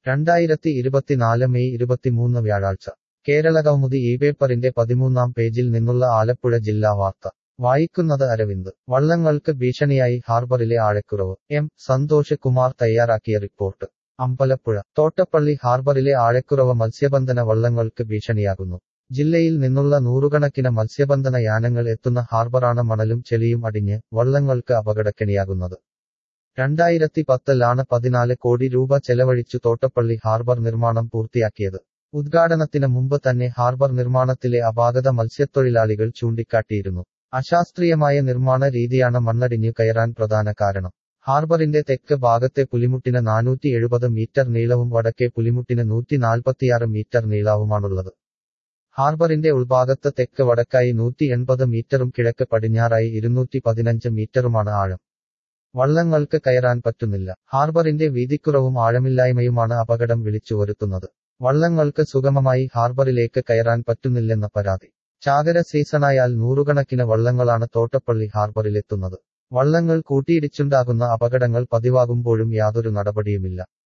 രണ്ടായിരത്തി ഇരുപത്തിനാല് മെയ് ഇരുപത്തിമൂന്ന് വ്യാഴാഴ്ച കേരളകൗമുദി ഈ പേപ്പറിന്റെ പതിമൂന്നാം പേജിൽ നിന്നുള്ള ആലപ്പുഴ ജില്ലാ വാർത്ത വായിക്കുന്നത് അരവിന്ദ് വള്ളങ്ങൾക്ക് ഭീഷണിയായി ഹാർബറിലെ ആഴക്കുറവ് എം സന്തോഷ് കുമാർ തയ്യാറാക്കിയ റിപ്പോർട്ട് അമ്പലപ്പുഴ തോട്ടപ്പള്ളി ഹാർബറിലെ ആഴക്കുറവ് മത്സ്യബന്ധന വള്ളങ്ങൾക്ക് ഭീഷണിയാകുന്നു ജില്ലയിൽ നിന്നുള്ള നൂറുകണക്കിന് മത്സ്യബന്ധന യാനങ്ങൾ എത്തുന്ന ഹാർബറാണ് മണലും ചെളിയും അടിഞ്ഞ് വള്ളങ്ങൾക്ക് അപകടക്കെണിയാകുന്നത് രണ്ടായിരത്തി പത്തിലാണ് പതിനാല് കോടി രൂപ ചെലവഴിച്ചു തോട്ടപ്പള്ളി ഹാർബർ നിർമ്മാണം പൂർത്തിയാക്കിയത് ഉദ്ഘാടനത്തിന് മുമ്പ് തന്നെ ഹാർബർ നിർമ്മാണത്തിലെ അപാകത മത്സ്യത്തൊഴിലാളികൾ ചൂണ്ടിക്കാട്ടിയിരുന്നു അശാസ്ത്രീയമായ നിർമ്മാണ രീതിയാണ് മണ്ണടിഞ്ഞു കയറാൻ പ്രധാന കാരണം ഹാർബറിന്റെ തെക്ക് ഭാഗത്തെ പുലിമുട്ടിന് നാനൂറ്റി എഴുപത് മീറ്റർ നീളവും വടക്കേ പുലിമുട്ടിന് നൂറ്റി നാൽപ്പത്തിയാറ് മീറ്റർ നീളവുമാണുള്ളത് ഹാർബറിന്റെ ഉൾഭാഗത്ത് തെക്ക് വടക്കായി നൂറ്റി എൺപത് മീറ്ററും കിഴക്ക് പടിഞ്ഞാറായി ഇരുന്നൂറ്റി പതിനഞ്ച് മീറ്ററുമാണ് ആഴം വള്ളങ്ങൾക്ക് കയറാൻ പറ്റുന്നില്ല ഹാർബറിന്റെ വീതിക്കുറവും ആഴമില്ലായ്മയുമാണ് അപകടം വിളിച്ചു വരുത്തുന്നത് വള്ളങ്ങൾക്ക് സുഗമമായി ഹാർബറിലേക്ക് കയറാൻ പറ്റുന്നില്ലെന്ന പരാതി ചാകര സീസണായാൽ നൂറുകണക്കിന് വള്ളങ്ങളാണ് തോട്ടപ്പള്ളി ഹാർബറിലെത്തുന്നത് വള്ളങ്ങൾ കൂട്ടിയിടിച്ചുണ്ടാകുന്ന അപകടങ്ങൾ പതിവാകുമ്പോഴും യാതൊരു നടപടിയുമില്ല